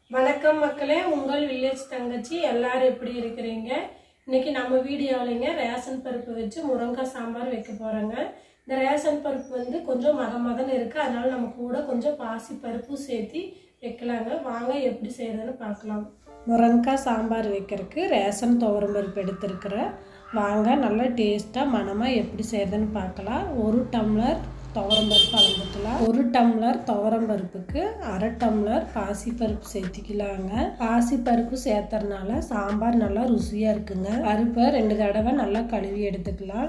வணக்கம் மக்களே உங்கள் வில்லேஜ் தங்கச்சி எல்லாரும் எப்படி இருக்கிறீங்க இன்னைக்கு நம்ம வீடியோவிலங்க ரேஷன் பருப்பு வச்சு முருங்கைக்காய் சாம்பார் வைக்க போகிறோங்க இந்த ரேஷன் பருப்பு வந்து கொஞ்சம் மத மதன்னு இருக்குது அதனால நம்ம கூட கொஞ்சம் பாசி பருப்பும் சேர்த்து வைக்கலாங்க வாங்க எப்படி செய்யறதுன்னு பார்க்கலாம் முருங்கைக்காய் சாம்பார் வைக்கிறதுக்கு ரேஷன் துவரம் பருப்பு எடுத்துருக்குறேன் வாங்க நல்லா டேஸ்ட்டாக மனமாக எப்படி செய்யறதுன்னு பார்க்கலாம் ஒரு டம்ளர் துவரம் பருப்பு அளந்துக்கலாம் ஒரு டம்ளர் துவரம் பருப்புக்கு அரை டம்ளர் பாசி பருப்பு சேர்த்திக்கலாங்க பாசி பருப்பு சேர்த்தறனால சாம்பார் நல்லா ருசியாக இருக்குங்க பருப்பை ரெண்டு தடவை நல்லா கழுவி எடுத்துக்கலாம்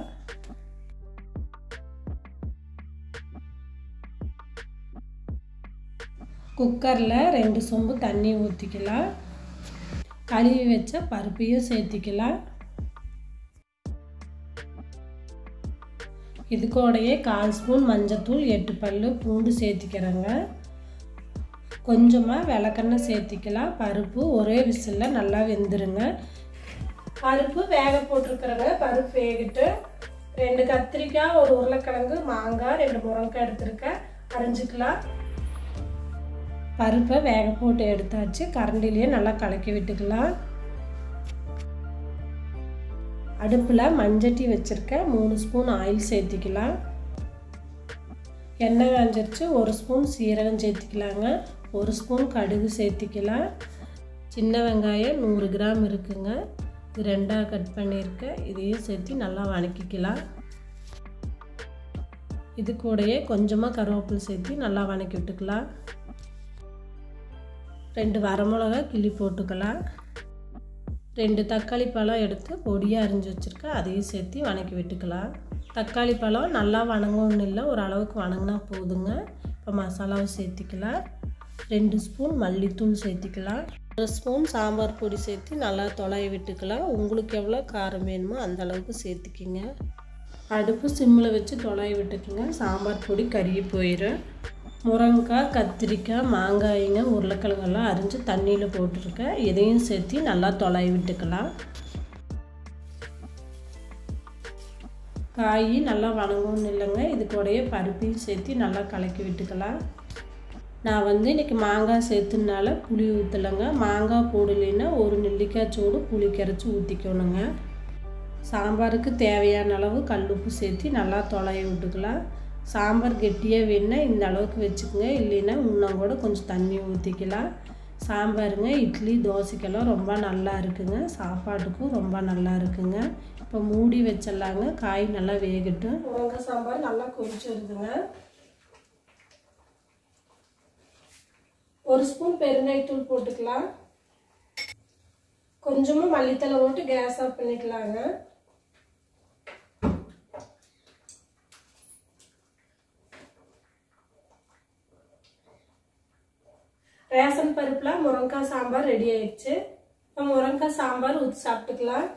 குக்கரில் ரெண்டு சொம்பு தண்ணி ஊற்றிக்கலாம் கழுவி வச்ச பருப்பையும் சேர்த்திக்கலாம் இது கூடயே கால் ஸ்பூன் மஞ்சத்தூள் எட்டு பல் பூண்டு சேர்த்திக்கிறேங்க கொஞ்சமாக விளக்கெண்ணெய் சேர்த்திக்கலாம் பருப்பு ஒரே விசிலில் நல்லா வெந்துருங்க பருப்பு வேக போட்டிருக்கிறேங்க பருப்பு வேகிட்டு ரெண்டு கத்திரிக்காய் ஒரு உருளைக்கிழங்கு மாங்காய் ரெண்டு முருங்கைக்காய் எடுத்துருக்கேன் அரைஞ்சிக்கலாம் பருப்பை வேக போட்டு எடுத்தாச்சு கரண்டிலேயே நல்லா கலக்கி விட்டுக்கலாம் அடுப்பில் மஞ்சட்டி வச்சுருக்கேன் மூணு ஸ்பூன் ஆயில் சேர்த்திக்கலாம் எண்ணெய் காஞ்சிருச்சு ஒரு ஸ்பூன் சீரகம் சேர்த்திக்கலாங்க ஒரு ஸ்பூன் கடுகு சேர்த்திக்கலாம் சின்ன வெங்காயம் நூறு கிராம் இருக்குங்க இது ரெண்டாக கட் பண்ணியிருக்கேன் இதையும் சேர்த்து நல்லா வணக்கிக்கலாம் இது கூடயே கொஞ்சமாக கருவேப்பிலை சேர்த்து நல்லா வணக்கி விட்டுக்கலாம் ரெண்டு வரமிளகா கிள்ளி போட்டுக்கலாம் ரெண்டு தக்காளி பழம் எடுத்து பொடியாக அரிஞ்சு வச்சுருக்கேன் அதையும் சேர்த்து வணக்கி விட்டுக்கலாம் தக்காளி பழம் நல்லா வணங்கணும்னு இல்லை ஒரு அளவுக்கு வணங்கினா போதுங்க இப்போ மசாலாவை சேர்த்திக்கலாம் ரெண்டு ஸ்பூன் மல்லித்தூள் சேர்த்திக்கலாம் ஒரு ஸ்பூன் சாம்பார் பொடி சேர்த்து நல்லா தொலைய விட்டுக்கலாம் உங்களுக்கு எவ்வளோ காரம் வேணுமோ அந்த அளவுக்கு சேர்த்துக்கிங்க அடுப்பு சிம்மில் வச்சு தொலைய விட்டுக்குங்க சாம்பார் பொடி கருகி போயிடும் முருங்கைக்காய் கத்திரிக்காய் மாங்காய்ங்க உருளைக்கிழங்கெல்லாம் அரிஞ்சு தண்ணியில் போட்டிருக்கேன் இதையும் சேர்த்து நல்லா தொலை விட்டுக்கலாம் காய் நல்லா வணங்கணும்னு இல்லைங்க இது கூடயே பருப்பையும் சேர்த்து நல்லா கலக்கி விட்டுக்கலாம் நான் வந்து இன்றைக்கி மாங்காய் சேர்த்துனால புளி ஊற்றலைங்க மாங்காய் போடலைன்னா ஒரு நெல்லிக்காய் சூடு புளி கரைச்சி ஊற்றிக்கணுங்க சாம்பாருக்கு தேவையான அளவு கல்லுப்பு சேர்த்து நல்லா தொலைய விட்டுக்கலாம் சாம்பார் கெட்டியாக வேணுன்னா இந்த அளவுக்கு வச்சுக்கோங்க இல்லைன்னா இன்னும் கூட கொஞ்சம் தண்ணி ஊற்றிக்கலாம் சாம்பாருங்க இட்லி தோசைக்கெல்லாம் ரொம்ப நல்லா இருக்குங்க சாப்பாட்டுக்கும் ரொம்ப நல்லா இருக்குங்க இப்போ மூடி வச்சிடலாங்க காய் நல்லா வேகட்டும் முருங்கை சாம்பார் நல்லா கொதிச்சு வருதுங்க ஒரு ஸ்பூன் பெருங்காயத்தூள் போட்டுக்கலாம் கொஞ்சமாக மல்லித்தலை போட்டு கேஸ் ஆஃப் பண்ணிக்கலாங்க ரேஷன் பருப்பில் முருங்கைக்காய் சாம்பார் ரெடி ஆயிடுச்சு இப்போ முருங்கைக்காய் சாம்பார் ஊற்றி சாப்பிட்டுக்கலாம்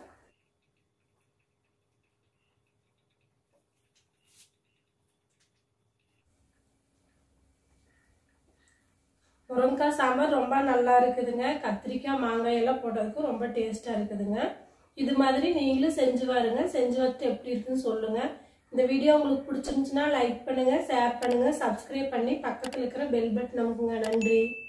முருங்கைக்காய் சாம்பார் ரொம்ப நல்லா இருக்குதுங்க கத்திரிக்காய் மாங்காய் எல்லாம் போட்டதுக்கு ரொம்ப டேஸ்ட்டாக இருக்குதுங்க இது மாதிரி நீங்களும் செஞ்சு பாருங்க செஞ்சு பார்த்து எப்படி இருக்குன்னு சொல்லுங்க இந்த வீடியோ உங்களுக்கு பிடிச்சிருந்துச்சுன்னா லைக் பண்ணுங்க ஷேர் பண்ணுங்க சப்ஸ்கிரைப் பண்ணி பக்கத்தில் இருக்கிற பெல் பட்டன் நமக்குங்க நன்றி